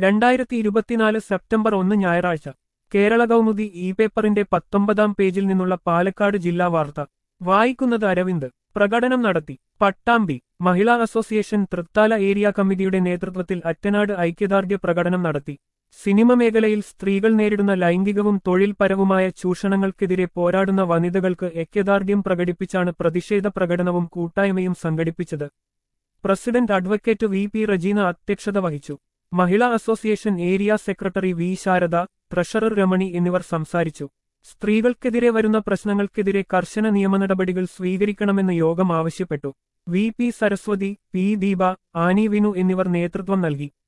രണ്ടായിരത്തി ഇരുപത്തിനാല് സെപ്റ്റംബർ ഒന്ന് ഞായറാഴ്ച കേരള കൗമുദി ഇ പേപ്പറിന്റെ പത്തൊമ്പതാം പേജിൽ നിന്നുള്ള പാലക്കാട് ജില്ലാ വാർത്ത വായിക്കുന്നത് അരവിന്ദ് പ്രകടനം നടത്തി പട്ടാമ്പി മഹിളാ അസോസിയേഷൻ തൃത്താല ഏരിയ കമ്മിറ്റിയുടെ നേതൃത്വത്തിൽ അറ്റനാട് ഐക്യദാർഢ്യ പ്രകടനം നടത്തി സിനിമ മേഖലയിൽ സ്ത്രീകൾ നേരിടുന്ന ലൈംഗികവും തൊഴിൽപരവുമായ ചൂഷണങ്ങൾക്കെതിരെ പോരാടുന്ന വനിതകൾക്ക് ഐക്യദാർഢ്യം പ്രകടിപ്പിച്ചാണ് പ്രതിഷേധ പ്രകടനവും കൂട്ടായ്മയും സംഘടിപ്പിച്ചത് president advocate V P Rejeena അധ്യക്ഷത വഹിച്ചു Mahila association area secretary V Sharada treasurer Ramani എന്നിവർ സംസാരിച്ചു സ്ത്രീകൾക്കെതിരെ വരുന്ന പ്രശ്നങ്ങൾക്കെതിരെ കർശന നിയമനടപടികൾ സ്വീകരിക്കണമെന്ന് യോഗം ആവശ്യപ്പെട്ടു V P Saraswathi P Deepa Annie Vinu എന്നിവർ നേതൃത്വം നൽകി